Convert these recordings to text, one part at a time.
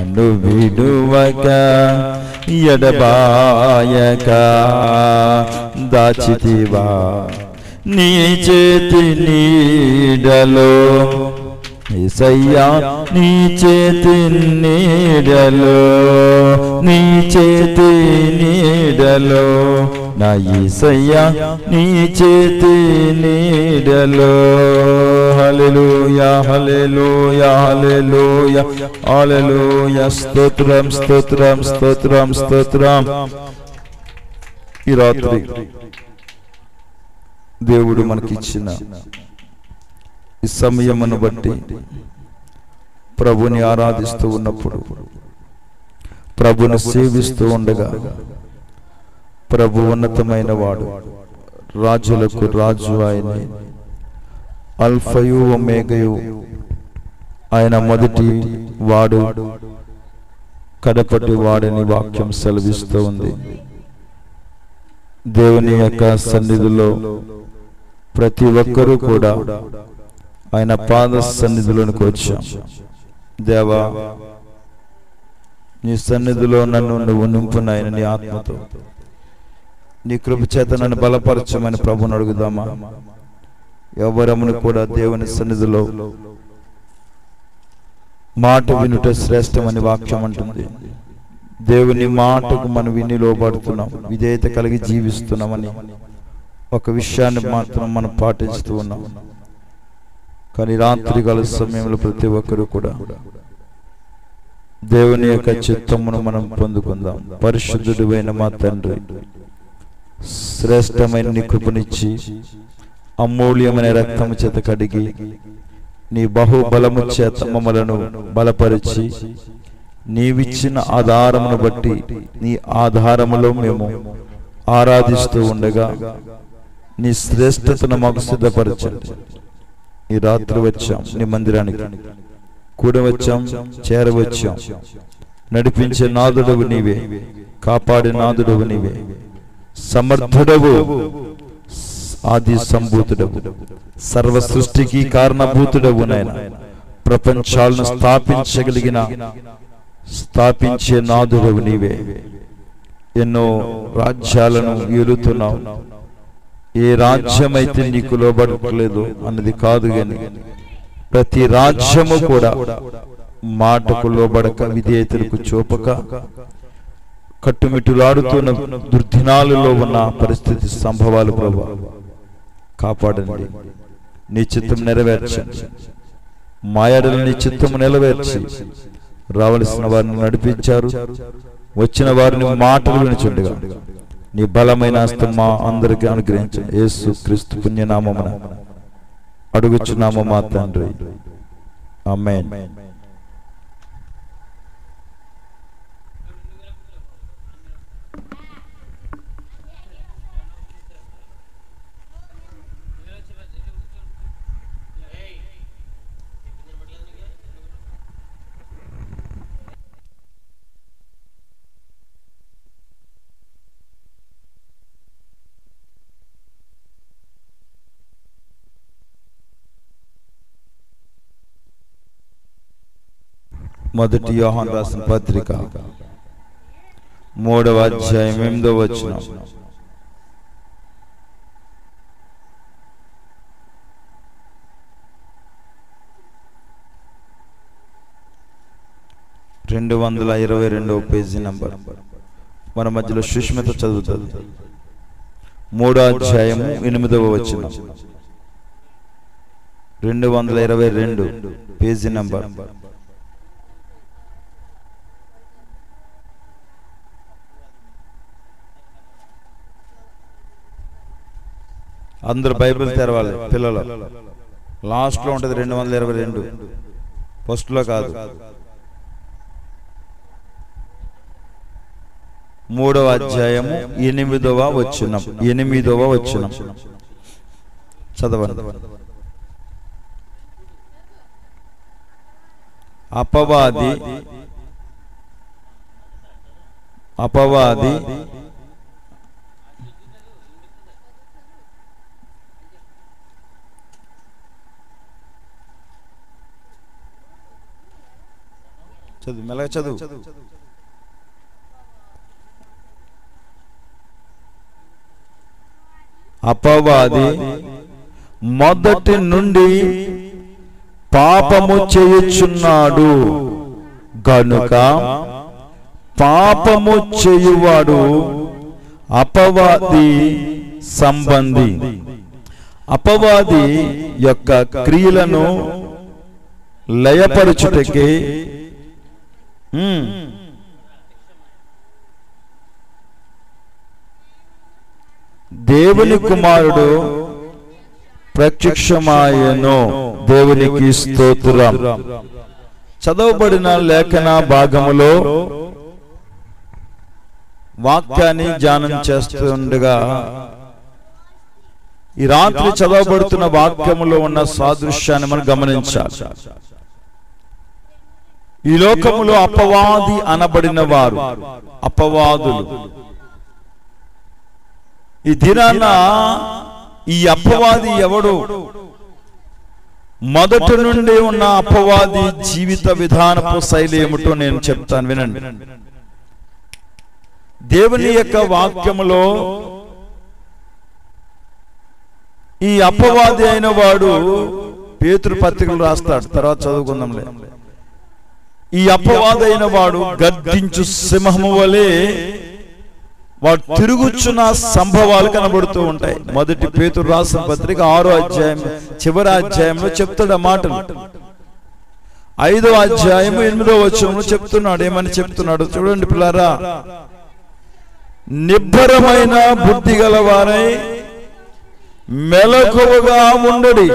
నిన్ను విడువక ఎడబాయక దాచితివా నీ చేతి నీడలో ఏసయ్యా నీ చేతి నీడలో నీ చేతి నీడలో నా ఈసయ్యా నీ చేతి నీడలో హల్లెలూయా హల్లెలూయా హల్లెలూయా హల్లెలూయా స్తోత్రం స్తోత్రం స్తోత్రం స్తోత్రం ఈ రాత్రి దేవుడు మనకిచ్చిన ఈ సమయమును బట్టి ప్రభుని ఆరాధిస్తూ ఉన్నప్పుడు ప్రభును సేవిస్తూ ఉండగా ప్రభు ఉన్నతమైన వాడు రాజులకు రాజు ఆయన అల్ఫయు ఒమేగయు ఆయన మొదటి వాడు కడపటి వాడని వాక్యం సెలవిస్తూ ఉంది దేవుని యొక్క సన్నిధిలో ప్రతి ఒక్కరూ కూడా ఆయన పాద సన్నిధిలోనికి వచ్చాం దేవా నీ సన్నిధిలో నన్ను నువ్వు నింపునాయన నీ ఆత్మతో నీ కృప చేత నన్ను బలపరచమని ప్రభుని అడుగుదామా ఎవరమును కూడా దేవుని సన్నిధిలో మాట వినుట శ్రేష్టమని వాక్యం అంటుంది దేవుని మాటకు మనం విని లోబడుతున్నాం విధేయత కలిగి జీవిస్తున్నామని ఒక విషయాన్ని మాత్రం మనం పాటిస్తూ ఉన్నాం కానీ రాత్రి కాల సమయంలో ప్రతి ఒక్కరూ కూడా దేవుని యొక్క చిత్తమును మనం పొందుకుందాం పరిశుద్ధుడు మా తండ్రి శ్రేష్టమైన నీ కృపనిచ్చి అమూల్యమైన రక్తము చేత కడిగి నీ బహుబలము చేత మమ్మలను బలపరిచి నీవిచ్చిన ఆధారమును బట్టి నీ ఆధారములో మేము ఆరాధిస్తూ ఉండగా నీ శ్రేష్టతను మాకు సిద్ధపరచండి ఈ రాత్రి వచ్చాం నీ మందిరానికి కూడి వచ్చాం చేరవచ్చాం నడిపించే నాదుడవు నీవే కాపాడే నాదుడవు నీవే సమర్థుడవు ఆది సంభూతుడవు సర్వ సృష్టికి కారణభూతుడవు నాయన ప్రపంచాలను స్థాపించగలిగిన స్థాపించే నాదుడవు నీవే ఎన్నో రాజ్యాలను ఏలుతున్నావు ఏ రాజ్యమైతే నీకు లోబడట్లేదు అన్నది కాదు గాని ప్రతి రాజ్యము కూడా మాటకు లోబడక విధేయతలకు చూపక కట్టుమిట్టులాడుతున్న దుర్దినాలలో ఉన్న పరిస్థితి సంభవాలు ప్రభు కాపాడండి నీ చిత్తం నెరవేర్చండి మాయాడలు నీ చిత్తము నెరవేర్చి రావలసిన వారిని నడిపించారు వచ్చిన వారిని మాటలు వినిచుండగా నీ బలమైన హస్తం మా అందరికి అనుగ్రహించండి యేసు క్రీస్తు పుణ్యనామమున అడుగుచున్నాము మా తండ్రి ఆమేన్ మొదటి యోహాన్ రాసిన పత్రిక మూడవ అధ్యాయం ఎనిమిదో వచ్చిన రెండు వందల ఇరవై రెండవ పేజీ నంబర్ మన మధ్యలో సుష్మిత చదువుతుంది మూడో అధ్యాయము ఎనిమిదవ వచ్చిన రెండు వందల ఇరవై రెండు పేజీ నంబర్ అందరు బైబిల్ తెరవాలి పిల్లలు లాస్ట్ లో ఉంటది రెండు వందల ఇరవై రెండు ఫస్ట్ లో కాదు మూడవ అధ్యాయము ఎనిమిదవ వచ్చినం ఎనిమిదవ వచ్చినం చదవండి అపవాది అపవాది చదువు మెల్లగా చదువు అపవాది మొదటి నుండి పాపము చేయుచున్నాడు గనుక పాపము చేయువాడు అపవాది సంబంధి అపవాది యొక్క క్రియలను లయపరచుటకి ఉమ్, దేవుని కుమారుడు ప్రత్యక్షమాయను దేవునికి స్తోత్రం చదవబడిన లేఖన భాగములో వాక్యాన్ని ధ్యానం చేస్తుండగా ఈ రాత్రి చదవబడుతున్న వాక్యములో ఉన్న సాదృశ్యాన్ని మనం గమనించాలి ఈ లోకములో అపవాది అనబడిన వారు అపవాదులు ఈ దినాన ఈ అపవాది ఎవడు మొదటి నుండి ఉన్న అపవాది జీవిత విధానపు శైలి ఏమిటో నేను చెప్తాను వినండి దేవుని యొక్క వాక్యములో ఈ అపవాది అయిన వాడు పేతురు పత్రికలు రాస్తాడు తర్వాత చదువుకుందాంలే ఈ అపవాది అయిన వాడు గర్జించు సింహము వలె వాడు తిరుగుచున్న సంభవాలు కనబడుతూ ఉంటాయి మొదటి పేతురు రాసిన పత్రిక ఆరో అధ్యాయం చివరి అధ్యాయంలో చెప్తాడు ఆ మాటలు ఐదో అధ్యాయము ఎనిమిదో వచనంలో చెప్తున్నాడు ఏమని చెప్తున్నాడు చూడండి పిల్లారా నిబ్బరమైన బుద్ధి గలవారై మెలకువగా ఉండడి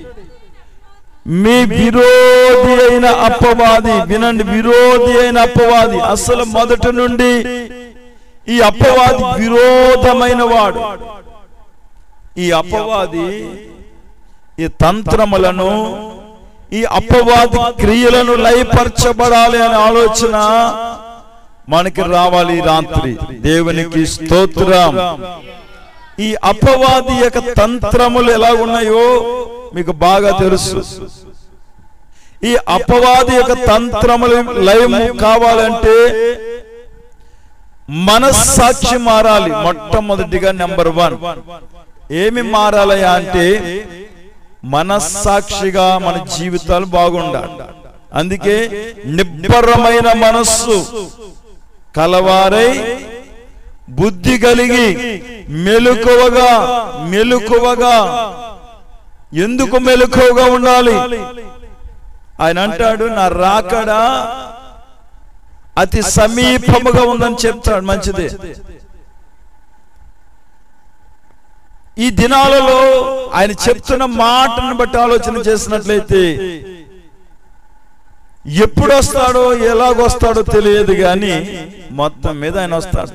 మీ విరోధి అయిన అప్పవాది వినండి విరోధి అయిన అప్పవాది అసలు మొదటి నుండి ఈ అప్పవాది విరోధమైన వాడు ఈ అపవాది ఈ తంత్రములను ఈ అపవాది క్రియలను లయపరచబడాలి అనే ఆలోచన మనకి రావాలి ఈ రాత్రి దేవునికి స్తోత్రం ఈ అపవాది యొక్క తంత్రములు ఎలా ఉన్నాయో మీకు బాగా తెలుసు ఈ అపవాది యొక్క తంత్రములు లయం కావాలంటే మనస్సాక్షి మారాలి మొట్టమొదటిగా నెంబర్ వన్ ఏమి మారాలయా అంటే మనస్సాక్షిగా మన జీవితాలు బాగుండాలి అందుకే నిబ్బరమైన మనస్సు కలవారై బుద్ధి కలిగి మెలకువగా మెలకువగా ఎందుకు మెలకువగా ఉండాలి ఆయన అంటాడు నా రాకడా అతి సమీపముగా ఉందని చెప్తాడు మంచిదే ఈ దినాలలో ఆయన చెప్తున్న మాటను బట్టి ఆలోచన చేసినట్లయితే ఎప్పుడు వస్తాడో ఎలాగొస్తాడో తెలియదు కానీ మొత్తం మీద ఆయన వస్తాడు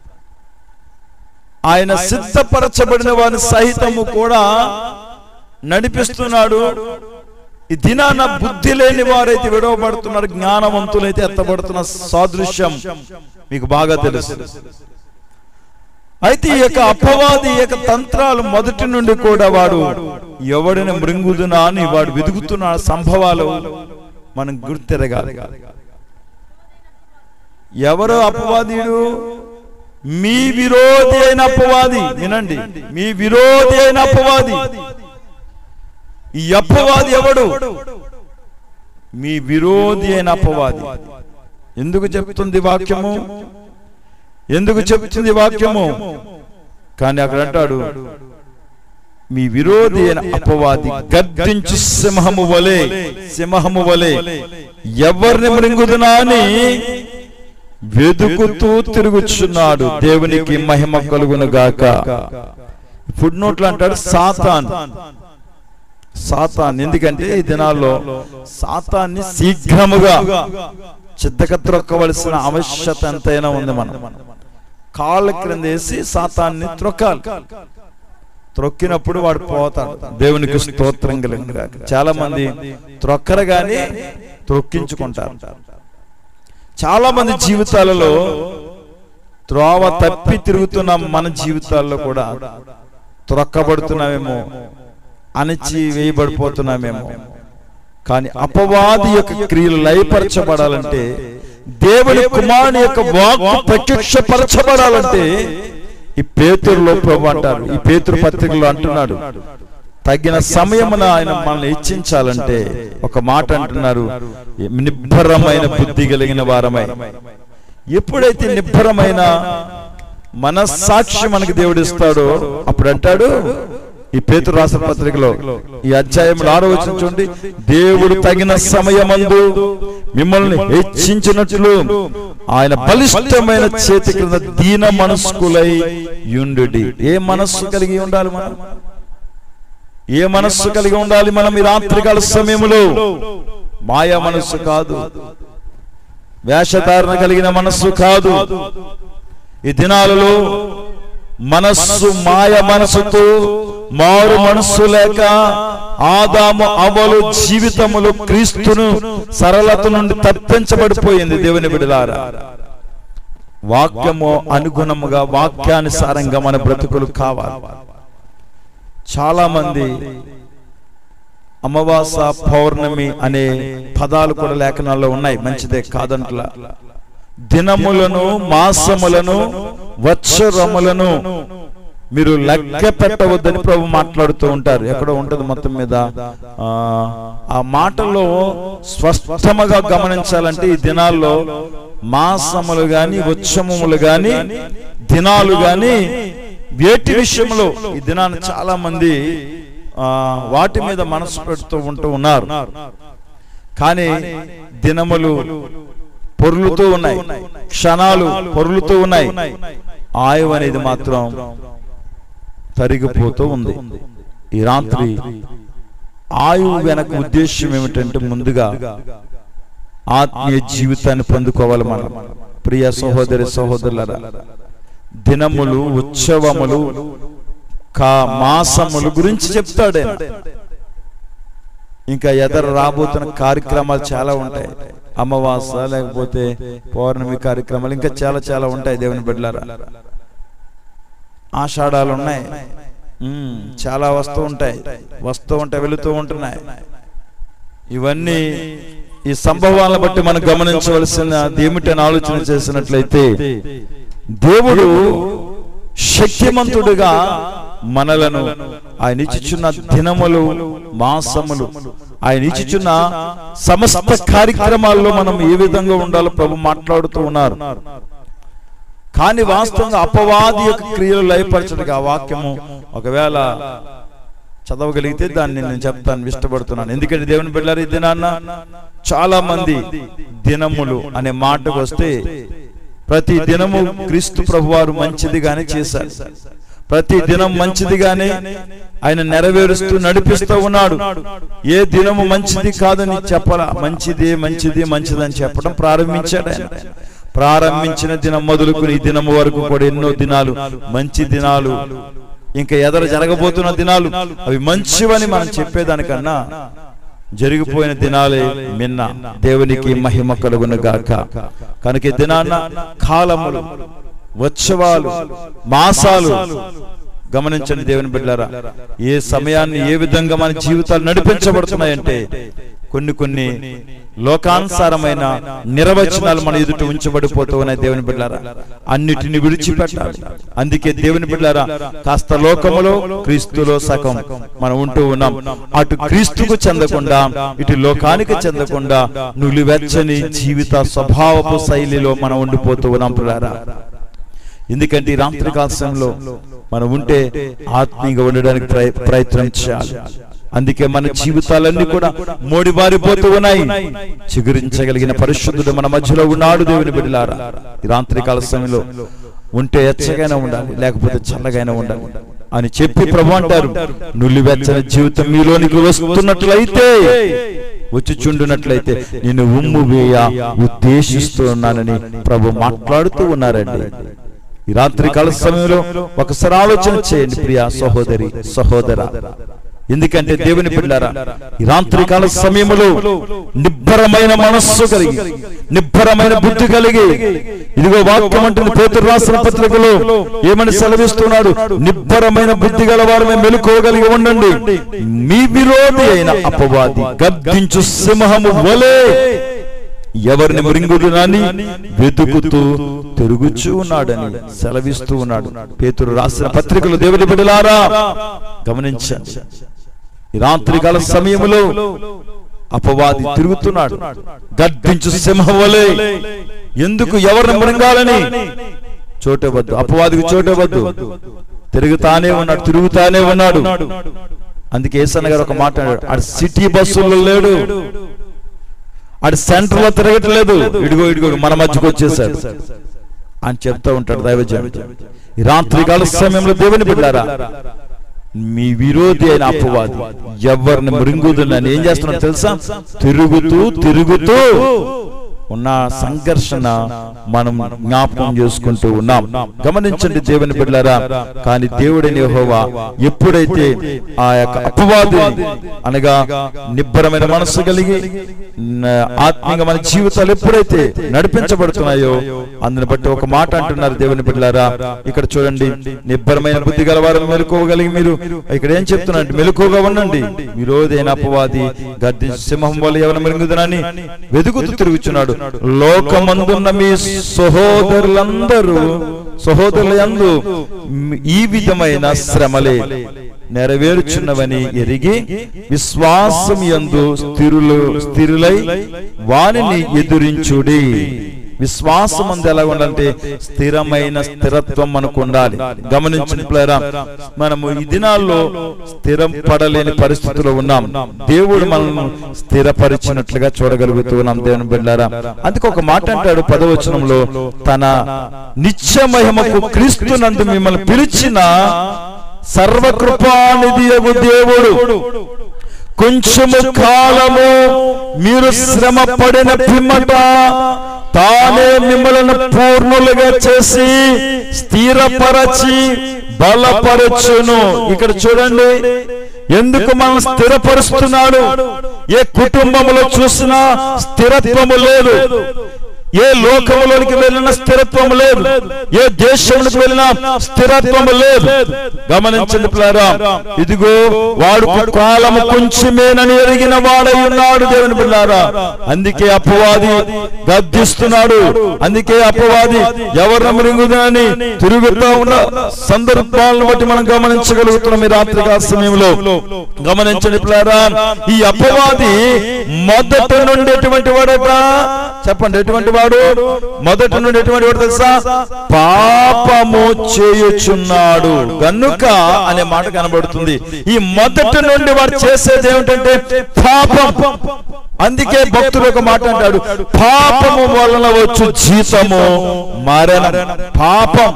ఆయన సిద్ధపరచబడిన వారిని సహితము కూడా నడిపిస్తున్నాడు ఈ దినాన బుద్ధి లేని వారైతే విడవబడుతున్నారు జ్ఞానవంతులైతే ఎత్తబడుతున్న సాదృశ్యం మీకు బాగా తెలుసు అయితే ఈ యొక్క అపవాది ఈ యొక్క తంత్రాలు మొదటి నుండి కూడా వాడు ఎవడిని మృంగుదునా అని వాడు వెతుకుతున్న సంభవాలు మనం గుర్తెరగాలి ఎవరు అపవాదీడు మీ విరోధి అయిన అపవాది వినండి మీ విరోధి అయిన అపవాది ఈ అపవాది ఎవడు మీ విరోధి అయిన అపవాది ఎందుకు చెప్తుంది వాక్యము ఎందుకు చెప్తుంది వాక్యము కానీ అక్కడ అంటాడు మీ విరోధి అయిన అపవాది గద్దించు సింహము వలె సింహము వలె ఎవరిని మృంగుదునా అని వెతుకుతూ తిరుగుచున్నాడు దేవునికి మహిమ కలుగును గాక ఫుడ్ నోట్లు అంటాడు సాతాన్ సాతాన్ ఎందుకంటే ఈ దినాల్లో సాతాన్ని శీఘ్రముగా చిత్తక త్రొక్కవలసిన ఆవశ్యకత ఎంతైనా ఉంది మనం కాళ్ళ క్రింద వేసి సాతాన్ని త్రొక్కాలి త్రొక్కినప్పుడు వాడు పోతాడు దేవునికి స్తోత్రం కలిగిన చాలా మంది త్రొక్కరు గాని త్రొక్కించుకుంటారు చాలా మంది జీవితాలలో త్రోవ తప్పి తిరుగుతున్న మన జీవితాల్లో కూడా త్రొక్కబడుతున్నామేమో అణచి వేయబడిపోతున్నామేమో కానీ అపవాది యొక్క క్రియలు లయపరచబడాలంటే దేవుని కుమారుని యొక్క వాక్కు ప్రత్యక్షపరచబడాలంటే ఈ పేతురులో ప్రభు అంటారు ఈ పేతురు పత్రికలో అంటున్నాడు తగిన సమయమున ఆయన మనల్ని హెచ్చించాలంటే ఒక మాట అంటున్నారు నిబ్బరమైన బుద్ధి కలిగిన వారమై ఎప్పుడైతే నిబ్బరమైన మనస్సాక్షి మనకి దేవుడు ఇస్తాడో అప్పుడు అంటాడు ఈ పేతురు రాసిన పత్రికలో ఈ అధ్యాయంలో ఆరో వచ్చిన చూడండి దేవుడు తగిన సమయమందు మిమ్మల్ని హెచ్చించినట్లు ఆయన బలిష్టమైన చేతి క్రింద దీన మనస్కులై యుండుడి ఏ మనస్సు కలిగి ఉండాలి మనం ఏ మనస్సు కలిగి ఉండాలి మనం ఈ రాత్రికాల సమయంలో మాయా మనస్సు కాదు వేషధారణ కలిగిన మనస్సు కాదు ఈ దినాలలో మనస్సు మాయ మనసుతో మారు మనస్సు లేక ఆదాము అవలు జీవితములు క్రీస్తును సరళత నుండి తప్పించబడిపోయింది దేవుని బిడలారా వాక్యము అనుగుణముగా వాక్యానుసారంగా మన బ్రతుకులు కావాలి చాలా మంది అమావాస పౌర్ణమి అనే పదాలు కూడా లేఖనాల్లో ఉన్నాయి మంచిదే కాదంట్లా దినములను మాసములను వత్సరములను మీరు లెక్క పెట్టవద్దని ప్రభు మాట్లాడుతూ ఉంటారు ఎక్కడో ఉంటది మొత్తం మీద ఆ, ఆ మాటలో స్పష్టముగా గమనించాలంటే ఈ దినాల్లో మాసములు గాని ఉత్సవములు గాని దినాలు గాని వేటి విషయంలో ఈ దినాన్ని చాలా మంది ఆ, వాటి మీద మనసు పెడుతూ ఉంటూ ఉన్నారు కానీ దినములు పొర్లుతూ ఉన్నాయి క్షణాలు పొర్లుతూ ఉన్నాయి ఆయువు అనేది మాత్రం తరిగిపోతూ ఉంది ఈ రాత్రి ఆయువు వెనక ఉద్దేశం ఏమిటంటే ముందుగా ఆత్మీయ జీవితాన్ని పొందుకోవాలి మనం ప్రియ సహోదరి సహోదరులరా దినములు ఉత్సవములు కా మాసములు గురించి చెప్తాడు ఆయన. ఇంకా ఎదర రాబోతున్న కార్యక్రమాలు చాలా ఉంటాయి అమావాస లేకపోతే పౌర్ణమి కార్యక్రమాలు ఇంకా చాలా చాలా ఉంటాయి దేవుని బిడ్డలారా ఆషాఢాలు ఉన్నాయి ఉమ్, చాలా వస్తూ ఉంటాయి వస్తూ ఉంటాయి వెళుతూ ఉంటున్నాయి ఇవన్నీ ఈ సంభవాలను బట్టి మనం గమనించవలసిన ఏమిటని ఆలోచన చేసినట్లయితే దేవుడు శక్తిమంతుడుగా మనలను ఆయన ఇచ్చుచున్న దినములు మాసములు ఆయన ఇచ్చుచున్న సమస్త కార్యక్రమాల్లో మనం ఏ విధంగా ఉండాలో ప్రభు మాట్లాడుతూ ఉన్నారు కానీ వాస్తవంగా అపవాది యొక్క క్రియలు లయపరచడానికి ఆ వాక్యము ఒకవేళ చదవగలిగితే దాన్ని నేను చెప్తాను ఇష్టపడుతున్నాను ఎందుకంటే దేవుని బిడ్డారు ఈ దినాన్న చాలా మంది దినములు అనే మాటకు వస్తే ప్రతి దినము క్రీస్తు ప్రభువారు మంచిదిగానే చేశారు ప్రతి దినం మంచిదిగానే ఆయన నెరవేరుస్తూ నడిపిస్తూ ఉన్నాడు ఏ దినము మంచిది కాదని చెప్పాల మంచిది మంచిది మంచిదని చెప్పడం ప్రారంభించాడు ఆయన ప్రారంభించిన దినం మొదలుకుని ఈ దినం వరకు కూడా ఎన్నో దినాలు మంచి దినాలు ఇంకా ఎదర జరగబోతున్న దినాలు అవి మంచివని మనం చెప్పేదానికన్నా జరిగిపోయిన దినాలే మిన్న దేవునికి మహిమ కలుగును గాక కనుక ఈ దినాన్న కాలములు ఉత్సవాలు మాసాలు గమనించండి దేవుని బిడ్డారా ఏ సమయాన్ని ఏ విధంగా మన జీవితాలు నడిపించబడుతున్నాయంటే కొన్ని కొన్ని లోకానుసారమైన నిర్వచనాలు మన ఎదుట ఉంచబడిపోతూ ఉన్నాయి దేవుని బిడ్డారా అన్నిటిని విడిచిపెట్టాలి అందుకే దేవుని బిడ్డారా కాస్త లోకములో క్రీస్తులో సగం మనం ఉంటూ ఉన్నాం అటు క్రీస్తుకు చెందకుండా ఇటు లోకానికి చెందకుండా నులివెచ్చని జీవిత స్వభావపు శైలిలో మనం ఉండిపోతూ ఉన్నాం పిల్లారా ఎందుకంటే ఈ రాత్రికాల సమయంలో మనం ఉంటే ఆత్మీయంగా ఉండడానికి ప్రయ- ప్రయత్నం చేయాలి అందుకే మన జీవితాలన్నీ కూడా మోడిబారిపోతూ ఉన్నాయి చిగురించగలిగిన పరిశుద్ధుడు మన మధ్యలో ఉన్నాడు దేవుని బిడ్డలారా ఈ రాత్రికాల సమయంలో ఉంటే ఎచ్చగైనా ఉండాలి లేకపోతే చల్లగైనా ఉండాలి అని చెప్పి ప్రభు అంటారు నులివెచ్చని జీవితం మీలోనికి వస్తున్నట్లయితే వచ్చి చుండునట్లయితే నేను ఉమ్ము వేయ ఉద్దేశిస్తున్నానని ప్రభు మాట్లాడుతూ ఉన్నారండి ఈ రాత్రి కాల సమయంలో ఒకసారి ఆలోచన చేయండి ప్రియ సహోదరి సహోదర ఎందుకంటే దేవుని బిడ్డారా ఈ రాత్రికాల సమయంలో నిబ్బరమైన మనస్సు కలిగి నిబ్బరమైన బుద్ధి కలిగి ఇదిగో వాక్యం అంటుంది పేతురు రాసిన పత్రికలో ఏమని సెలవిస్తున్నాడు నిబ్బరమైన బుద్ధి గల వారు మేము మెలుకోగలిగి ఉండండి మీ విరోధి అయిన అపవాది గర్జించు సింహము వలే ఎవరిని మృంగుదునని వెతుకుతూ తిరుగుచూ ఉన్నాడని సెలవిస్తూ ఉన్నాడు పేతురు రాసిన పత్రికలు దేవుని బిడ్డలారా గమనించండి ఈ రాత్రికాల సమయంలో అపవాది తిరుగుతున్నాడు గర్జించు సింహం వలె ఎందుకు ఎవరిని మృంగాలని చోటవద్దు అపవాదికి చోటవద్దు తిరుగుతానే ఉన్నాడు తిరుగుతానే ఉన్నాడు అందుకే ఏసన్న గారు ఒక మాట అన్నాడు ఆడు సిటీ బస్సుల్లో లేడు ఆడు సెంటర్ లో తిరగట్లేదు ఇడిగో ఇడిగో మన మధ్యకు వచ్చేసాడు అని చెప్తా ఉంటాడు దైవజన్ ఈ రాత్రికాల సమయంలో దేవుని బిడ్డారా మీ విరోధి అయిన అపవాది ఎవరిని మృంగుదని ఏం చేస్తున్నాడు తెలుసా తిరుగుతూ తిరుగుతూ ఉన్న సంఘర్షణ మనం జ్ఞాపకం చేసుకుంటూ ఉన్నాం గమనించండి దేవుని బిడ్డలారా కానీ దేవుడని యెహోవా ఎప్పుడైతే ఆ యొక్క అపవాది అనగా నిబ్బరమైన మనస్సు కలిగి న- ఆత్మీయంగా మన జీవితాలు ఎప్పుడైతే నడిపించబడుతున్నాయో అందుని బట్టి ఒక మాట అంటున్నారు దేవుని బిడ్డలారా ఇక్కడ చూడండి నిబ్బరమైన బుద్ధి గలవారు మెలుకోగలిగి మీరు ఇక్కడ ఏం చెప్తున్నారంటే మెలుకోగా ఉండండి విరోధైన అపవాది గర్దించి సింహం వల్ల ఎవరిని మెరుగుదనని వెతుకుతూ తిరుగుచున్నాడు లోకమందున్న మీ సహోదరులందరూ సహోదరులందు ఈ విధమైన శ్రమలే నెరవేర్చున్నవని ఎరిగి విశ్వాసం యందు స్థిరులు స్థిరులై వానిని ఎదురించుడి విశ్వాసం అందు ఎలా ఉండాలంటే స్థిరమైన స్థిరత్వం మనకు ఉండాలి గమనించిన ప్లేరా మనము ఈ దినాల్లో స్థిరం పడలేని పరిస్థితిలో ఉన్నాం దేవుడు మనల్ని స్థిరపరిచినట్లుగా చూడగలుగుతూ ఉన్నాం దేవుని బిడ్డారా అందుకే ఒక మాట అంటాడు పదవచనంలో తన నిత్య మహిమకు క్రీస్తు నందు మిమ్మల్ని పిలిచిన సర్వకృపానిధి దేవుడు కొంచెము కాలము మీరు శ్రమ పడిన పిమ్మట తానే మిమ్మల్ని పూర్ణులుగా చేసి స్థిరపరచి బలపరచును ఇక్కడ చూడండి ఎందుకు మనం స్థిరపరుస్తున్నాడు ఏ కుటుంబంలో చూసినా స్థిరత్వము లేదు ఏ లోకములోనికి వెళ్ళిన స్థిరత్వం లేదు ఏ దేశంలోకి వెళ్ళినా స్థిరత్వం లేదు గమనించండి పిల్లారా ఇదిగో వాడు కాలము కొంచెమేనని ఎరిగిన వాడై ఉన్నాడు దేవుని పిల్లారా అందుకే అపవాది గద్దిస్తున్నాడు అందుకే అపవాది ఎవరిని మృంగుదని తిరుగుతూ ఉన్న సందర్భాలను బట్టి మనం గమనించగలుగుతున్నాం ఈ రాత్రికాల సమయంలో గమనించండి పిల్లారా ఈ అపవాది మొదట నుండి ఎటువంటి వాడట చెప్పండి ఎటువంటి వాడు మొదటి నుండి ఎటువంటి వాడు తెలుసా పాపము చేయుచున్నాడు గనుక అనే మాట కనబడుతుంది ఈ మొదటి నుండి వాడు చేసేది ఏమిటంటే పాపం అందుకే భక్తుడు ఒక మాట అంటాడు పాపము వలన వచ్చు జీతము మరణం పాపం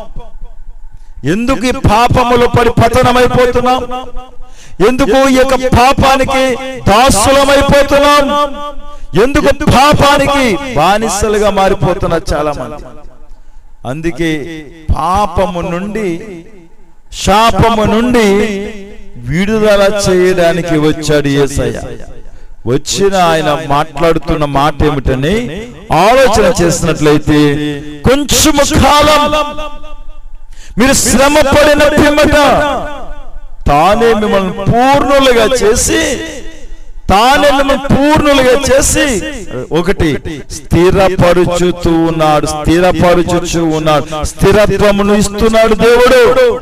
ఎందుకు ఈ పాపములో పడి పతనమైపోతున్నాం ఎందుకు ఈ యొక్క పాపానికి దాసులమైపోతున్నాం ఎందుకు పాపానికి బానిసలుగా మారిపోతున్నా చాలా మంది అందుకే పాపము నుండి శాపము నుండి విడుదల చేయడానికి వచ్చాడు యేసయ్య వచ్చిన ఆయన మాట్లాడుతున్న మాట ఏమిటని ఆలోచన చేసినట్లయితే కొంచెము కాలం మీరు శ్రమ పడిన పిమ్మట తానే మిమ్మల్ని పూర్ణులుగా చేసి తానే మిమ్మల్ని పూర్ణులుగా చేసి ఒకటి స్థిరపరుచుతూ ఉన్నాడు స్థిరపరుచుచూ ఉన్నాడు స్థిరత్వమును ఇస్తున్నాడు దేవుడు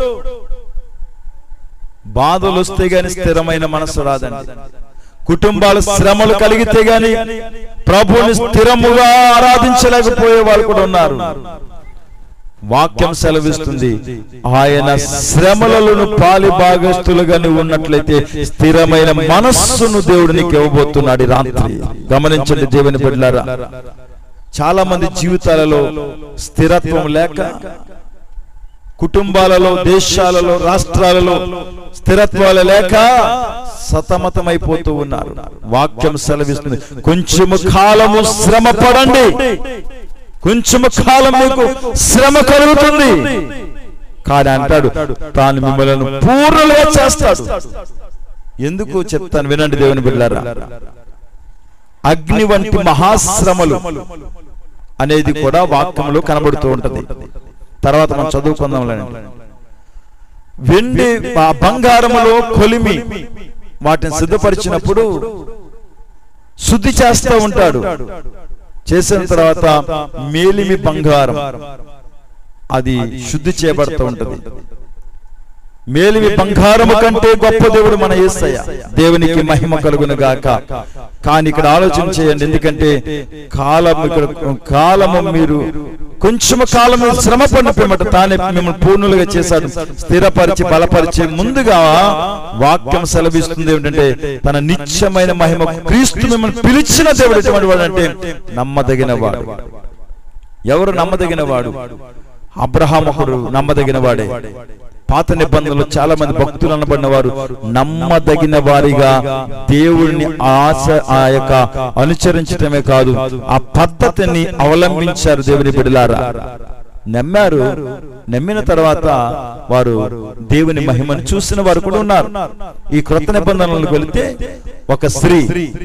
బాధలు వస్తే గాని స్థిరమైన మనసు రాదండి కుటుంబాల శ్రమలు కలిగితే గాని ప్రభువుని స్థిరముగా ఆరాధించలేకపోయే వాళ్ళు కూడా ఉన్నారు వాక్యం సెలవిస్తుంది ఆయన శ్రమలను పాలి భాగస్తులుగా నువ్వు ఉన్నట్లయితే స్థిరమైన మనస్సును దేవుడు నీకు ఇవ్వబోతున్నాడు ఈ రాత్రి గమనించండి దేవుని బిడ్డలారా చాలా మంది జీవితాలలో స్థిరత్వం లేక కుటుంబాలలో దేశాలలో రాష్ట్రాలలో స్థిరత్వాలు లేక సతమతమైపోతూ ఉన్నారు వాక్యం సెలవిస్తుంది కొంచెము కాలము శ్రమ పడండి కొంచెము కాలం మీకు శ్రమ కలుగుతుంది కానీ అంటాడు తాను మిమ్మల్ని పూర్ణలుగా చేస్తాడు ఎందుకు చెప్తాను వినండి దేవుని బిడ్డారా అగ్ని వంటి మహాశ్రమలు అనేది కూడా వాక్యంలో కనబడుతూ ఉంటది తర్వాత మనం చదువుకుందాంలేండి వెండి ఆ బంగారములో కొలిమి వాటిని సిద్ధపరిచినప్పుడు శుద్ధి చేస్తూ ఉంటాడు చేసిన తర్వాత మేలిమి బంగారం అది శుద్ధి చేయబడుతూ ఉంటది మేలిమి బంగారము కంటే గొప్ప దేవుడు మన యేసయ్య దేవునికి మహిమ కలుగును గాక కానీ ఇక్కడ ఆలోచన చేయండి ఎందుకంటే కాలం ఇక్కడ కాలము మీరు కొంచెము కాలం మీరు శ్రమ పడిపోయమట తానే మిమ్మల్ని పూర్ణులుగా చేశాడు స్థిరపరిచి బలపరిచి ముందుగా వాక్యం సెలవిస్తుంది ఏమిటంటే తన నిత్యమైన మహిమ క్రీస్తు మిమ్మల్ని పిలిచిన దేవుడు ఎటువంటి వాడు అంటే నమ్మదగిన వాడు ఎవరు నమ్మదగిన వాడు అబ్రహాముడు నమ్మదగిన వాడే పాత నిబంధనలు చాలా మంది భక్తులు అనబడిన వారు నమ్మదగిన వారిగా దేవుడిని ఆశ ఆ యొక్క అనుసరించటమే కాదు ఆ పద్ధతిని అవలంబించారు దేవుని బిడలారా నమ్మారు నమ్మిన తర్వాత వారు దేవుని మహిమను చూసిన వారు కూడా ఉన్నారు ఈ క్రొత్త నిబంధనలకు వెళితే ఒక స్త్రీ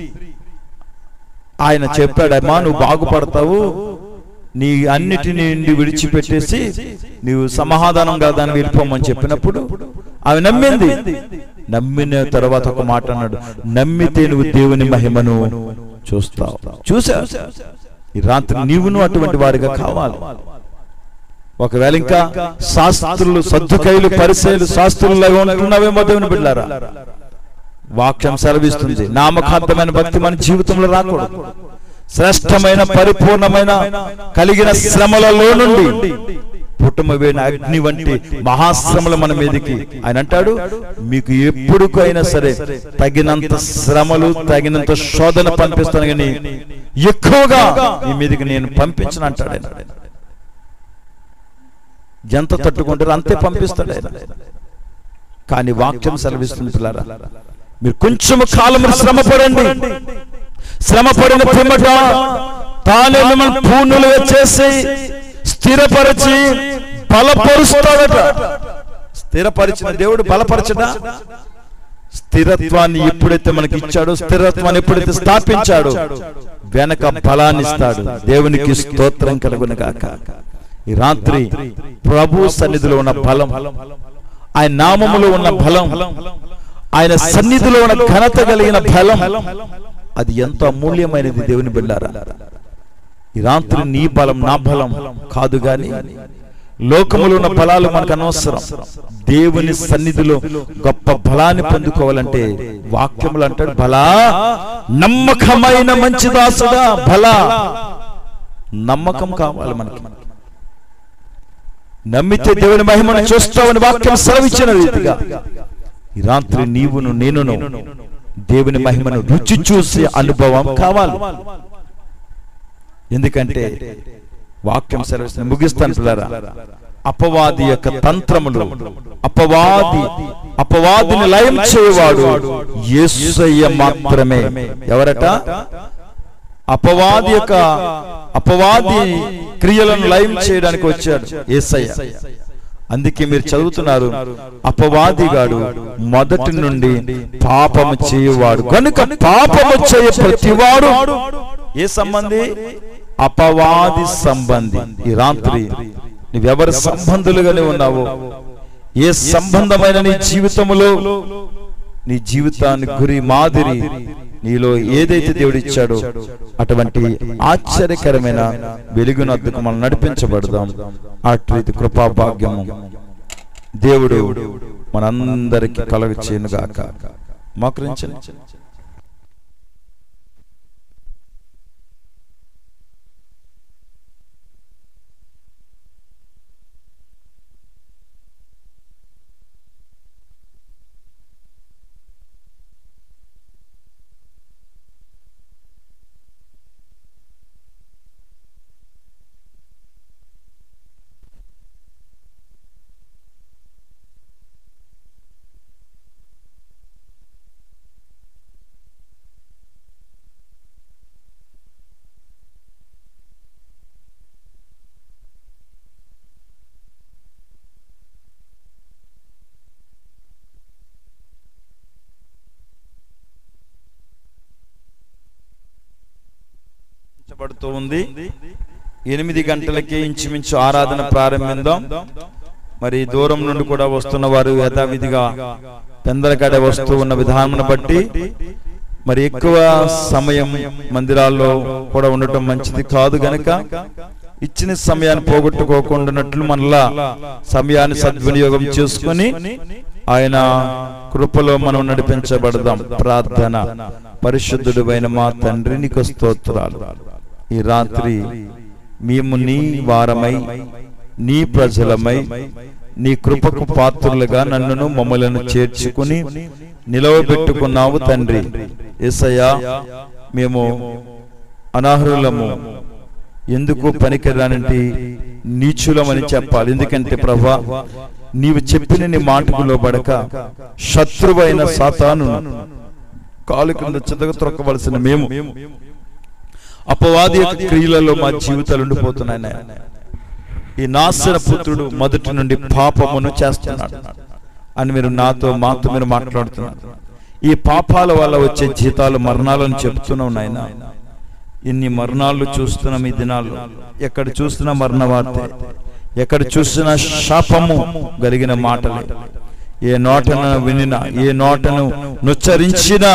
ఆయన చెప్పాడు అమ్మా నువ్వు బాగుపడతావు నీ అన్నిటి నుండి విడిచిపెట్టేసి నీవు సమాధానంగా దాన్ని వెళ్ళిపోమని చెప్పినప్పుడు ఆమె నమ్మింది నమ్మిన తర్వాత ఒక మాట అన్నాడు నమ్మితే నువ్వు దేవుని మహిమను చూస్తావు చూసా ఈ రాత్రి నీవును అటువంటి వారిగా కావాలి ఒకవేళ ఇంకా శాస్త్రులు సర్దుకైలు పరిశైలు శాస్త్రులుగా ఉంటున్నావేమో దేవుని బిడ్డారా వాక్యం సెలవిస్తుంది నామకాంతమైన భక్తి మన జీవితంలో రాకూడదు శ్రేష్టమైన పరిపూర్ణమైన కలిగిన శ్రమలలో నుండి పుట్టుమవేన అగ్ని వంటి మహాశ్రమలు మన మీదకి ఆయన అంటాడు మీకు ఎప్పుడుకైనా సరే తగినంత శ్రమలు తగినంత శోధన పంపిస్తాను కానీ ఎక్కువగా మీ మీదకి నేను పంపించను అంటాడు ఆయన ఎంత తట్టుకుంటారో అంతే పంపిస్తాడు ఆయన కానీ వాక్యం సెలవిస్తుంది పిల్లరా మీరు కొంచెం కాలం శ్రమ పడండి శ్రమ పడిన పిమ్మట తానే మిమ్మల్ని పూర్ణులుగా చేసి స్థిరపరిచి బలపరుస్తాడట స్థిరపరిచిన దేవుడు బలపరచడా స్థిరత్వాన్ని ఎప్పుడైతే మనకి ఇచ్చాడో స్థిరత్వాన్ని ఎప్పుడైతే స్థాపించాడో వెనక బలాన్ని ఇస్తాడు దేవునికి స్తోత్రం కలుగునగాక ఈ రాత్రి ప్రభు సన్నిధిలో ఉన్న బలం ఆయన నామములో ఉన్న బలం ఆయన సన్నిధిలో ఉన్న ఘనత కలిగిన బలం అది ఎంతో అమూల్యమైనది దేవుని బిడ్డారా ఈ రాత్రి నీ బలం నా బలం కాదు గాని లోకములో ఉన్న బలాలు మనకు అనవసరం దేవుని సన్నిధిలో గొప్ప బలాన్ని పొందుకోవాలంటే వాక్యములు అంటాడు బలా నమ్మకమైన మంచి దాసుడా బలా నమ్మకం కావాలి మనకి నమ్మితే దేవుని మహిమను చూస్తావని వాక్యం సెలవిచ్చిన రీతిగా ఈ రాత్రి నీవును నేనును దేవుని మహిమను రుచి చూసే అనుభవం కావాలి ఎందుకంటే వాక్యం సెలవిస్తుంది ముగిస్తాను పిల్లరా అపవాది యొక్క తంత్రములు అపవాది అపవాదిని లయం చేయవాడు యేసయ్య మాత్రమే ఎవరట అపవాది యొక్క అపవాది క్రియలను లయం చేయడానికి వచ్చాడు యేసయ్య అందుకే మీరు చదువుతున్నారు అపవాదిగాడు మొదటి నుండి పాపము చేయవాడు కనుక పాపము చేయ ప్రతివాడు ఏ సంబంధి అపవాది సంబంధి ఈ రాత్రి నువ్వెవరి సంబంధులుగానే ఉన్నావో ఏ సంబంధమైన నీ జీవితములో నీ జీవితాన్ని గురి మాదిరి నీలో ఏదైతే దేవుడు ఇచ్చాడో అటువంటి ఆశ్చర్యకరమైన వెలుగునద్దుకు మనం నడిపించబడదాం అటు కృపా భాగ్యము దేవుడు మనందరికి కలుగ చేయనుగాక మోకరించండి పడుతూ ఉంది ఎనిమిది గంటలకే ఇంచుమించు ఆరాధన ప్రారంభిద్దాం మరి దూరం నుండి కూడా వస్తున్న వారు యథావిధిగా పెందలకాడ వస్తూ ఉన్న విధానం బట్టి మరి ఎక్కువ సమయం మందిరాల్లో కూడా ఉండటం మంచిది కాదు గనక ఇచ్చిన సమయాన్ని పోగొట్టుకోకుండానట్లు మనలా సమయాన్ని సద్వినియోగం చేసుకుని ఆయన కృపలో మనం నడిపించబడదాం ప్రార్థన పరిశుద్ధుడు మా తండ్రి నీకు స్తోత్రాలు ఈ రాత్రి మేము నీ వారమై నీ ప్రజలమై నీ కృపకు పాత్రులుగా నన్నును మమ్మలను చేర్చుకుని నిలవబెట్టుకున్నావు తండ్రి ఏసయ్యా మేము అనాహరులము ఎందుకు పనికిరానంటి నీచులమని చెప్పాలి ఎందుకంటే ప్రభా నీవు చెప్పిన నీ మాటకు లోబడక శత్రువైన సాతాను కాలు కింద చెదగ త్రొక్కవలసిన మేము అపవాది యొక్క క్రియలలో మా జీవితాలు ఉండిపోతున్నాయి నాయన. ఈ నాశన పుత్రుడు మొదటి నుండి పాపమును చేస్తున్నాడు అని మీరు నాతో మాతో మీరు మాట్లాడుతున్నారు ఈ పాపాల వల్ల వచ్చే జీతాలు మరణాలను చెప్తున్నావు నాయన ఇన్ని మరణాలు చూస్తున్నాం ఈ దినాలు ఎక్కడ చూస్తున్నా మరణ వార్త ఎక్కడ చూసినా శాపము కలిగిన మాటలే ఏ నోటను వినినా ఏ నోటను నుచ్చరించినా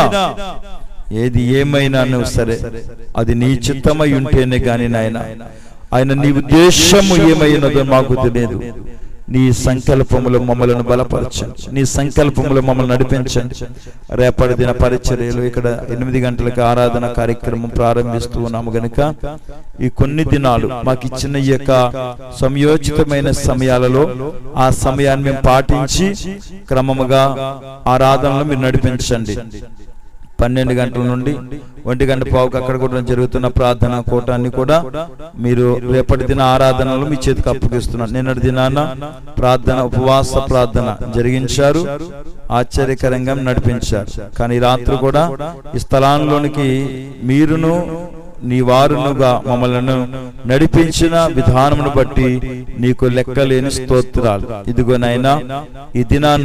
ఏది ఏమైనాను సరే అది నీ చిత్తమై ఉంటేనే గాని నాయన ఆయన నీ ఉద్దేశము ఏమైనదో మాకు తెలియదు నీ సంకల్పములు మమ్మల్ని బలపరచండి నీ సంకల్పములు మమ్మల్ని నడిపించండి రేపటి దిన పరిచర్యలు ఇక్కడ ఎనిమిది గంటలకు ఆరాధన కార్యక్రమం ప్రారంభిస్తూ ఉన్నాము గనుక ఈ కొన్ని దినాలు మాకు ఇచ్చిన ఈ యొక్క సంయోచితమైన సమయాలలో ఆ సమయాన్ని మేము పాటించి క్రమముగా ఆరాధనలు మీరు నడిపించండి పన్నెండు గంటల నుండి ఒంటి గంట పావుకు అక్కడ కూడా జరుగుతున్న ప్రార్థన కూటాన్ని కూడా మీరు రేపటి దిన ఆరాధనలు మీ చేతికి అప్పగిస్తున్నారు నిన్నటి దినాన ప్రార్థన ఉపవాస ప్రార్థన జరిగించారు ఆశ్చర్యకరంగా నడిపించారు కానీ ఈ రాత్రి కూడా ఈ స్థలాల్లోనికి మీరును నీ వారునుగా మమ్మల్ని నడిపించిన విధానమును బట్టి నీకు లెక్కలేని స్తోత్రాలు ఇదిగో నాయనా ఈ దినాన్న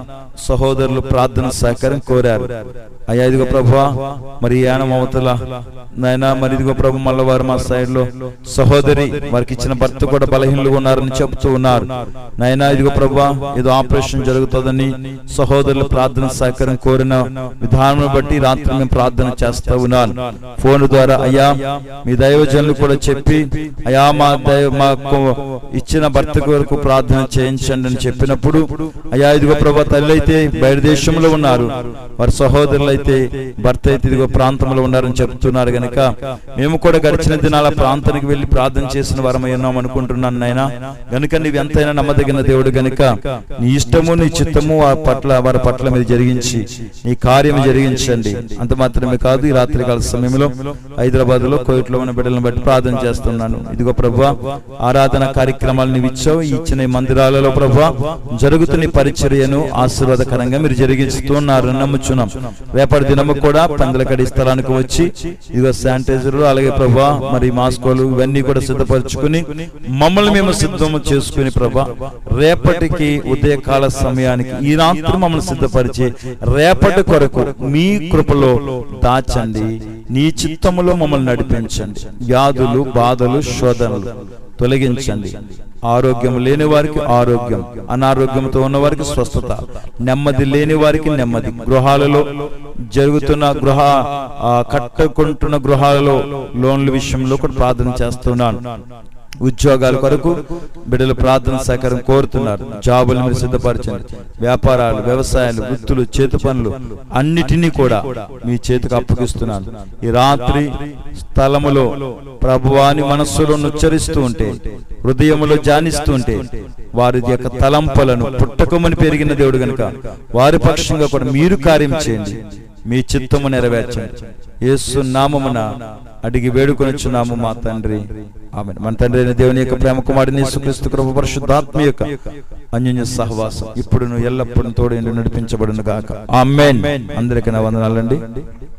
సహోదరులు ప్రార్థన సహకారం కోరారు అయ్యా ఇదిగో ప్రభా మరి యాన మమతల నాయన మరి ఇదిగో ప్రభు మళ్ళీ వారు మా సైడ్ లో సహోదరి వారికి ఇచ్చిన భర్త కూడా బలహీనలుగా ఉన్నారని చెప్తూ ఉన్నారు నాయన ఇదిగో ప్రభా ఏదో ఆపరేషన్ జరుగుతుందని సహోదరులు ప్రార్థన సహకారం కోరిన విధానం బట్టి రాత్రి మేము ప్రార్థన చేస్తా ఉన్నాను ఫోన్ ద్వారా అయ్యా మీ దైవజనులు కూడా చెప్పి అయ్యా మా దైవ మాకు ఇచ్చిన భర్త కొరకు ప్రార్థన చేయించండి అని చెప్పినప్పుడు అయ్యా ఇదిగో ప్రభా తల్లి అయితే బయట దేశంలో ఉన్నారు వారి సహోదరులు అయితే భర్త అయితే ఇదిగో ప్రాంతంలో ఉన్నారని చెప్తున్నారు గనుక మేము కూడా గడిచిన దినాల ప్రాంతానికి వెళ్లి ప్రార్థన చేసిన వారమై ఉన్నాం అనుకుంటున్నాను నాయన గనుక నీవు ఎంతైనా నమ్మదగిన దేవుడు గనుక నీ ఇష్టము నీ చిత్తము ఆ పట్ల వారి పట్ల మీరు జరిగించి నీ కార్యం జరిగించండి అంత మాత్రమే కాదు ఈ రాత్రి కాల సమయంలో హైదరాబాద్ లో కోయిట్లో ఉన్న బిడ్డలను బట్టి ప్రార్థన చేస్తున్నాను ఇదిగో ప్రభా ఆరాధన కార్యక్రమాలు నీవు ఇచ్చావు ఈ ఇచ్చిన ఈ మందిరాలలో ప్రభా జరుగుతున్న ఈ పరిచర్యను ఆశీర్వాదకరంగా మీరు జరిగిస్తున్నారని నమ్ముచున్నాం రేపటి దినము కూడా పందలకడి స్థలానికి వచ్చి ఇదిగో శానిటైజర్ అలాగే ప్రభా మరి మాస్కోలు ఇవన్నీ కూడా సిద్ధపరచుకుని మమ్మల్ని మేము సిద్ధము చేసుకుని ప్రభా రేపటికి ఉదయకాల సమయానికి ఈ రాత్రి మమ్మల్ని సిద్ధపరిచి రేపటి కొరకు మీ కృపలో దాచండి నీ చిత్తములో మమ్మల్ని నడిపించండి వ్యాధులు బాధలు శోధనలు తొలగించండి ఆరోగ్యం లేని వారికి ఆరోగ్యం అనారోగ్యంతో ఉన్న వారికి స్వస్థత నెమ్మది లేని వారికి నెమ్మది గృహాలలో జరుగుతున్న గృహ ఆ, కట్టుకుంటున్న గృహాలలో లోన్ల విషయంలో కూడా ప్రార్థన చేస్తున్నాను ఉద్యోగాల కొరకు బిడ్డలు ప్రార్థన సహకారం కోరుతున్నారు జాబులు మీరు సిద్ధపరచండి వ్యాపారాలు వ్యవసాయాలు వృత్తులు చేతి పనులు అన్నిటినీ కూడా మీ చేతికి అప్పగిస్తున్నాను ఈ రాత్రి స్థలములో ప్రభువాని మనస్సులో ఉచ్చరిస్తూ ఉంటే హృదయములో జానిస్తూ ఉంటే వారి యొక్క తలంపలను పుట్టకమని పెరిగిన దేవుడు గనుక వారి పక్షంగా కూడా మీరు కార్యం చేయండి మీ చిత్తము నెరవేర్చండి యేసు నామమున అడిగి వేడుకొనిచున్నాము మా తండ్రి ఆమె మన తండ్రి అయిన దేవుని యొక్క ప్రేమ కుమారుని యేసుక్రీస్తు కృప పరిశుద్ధాత్మ యొక్క అన్యోన్య సహవాసం ఇప్పుడు ఎల్లప్పుడూ తోడు నడిపించబడును గాక ఆమెన్ అందరికీ నా వందనాలండి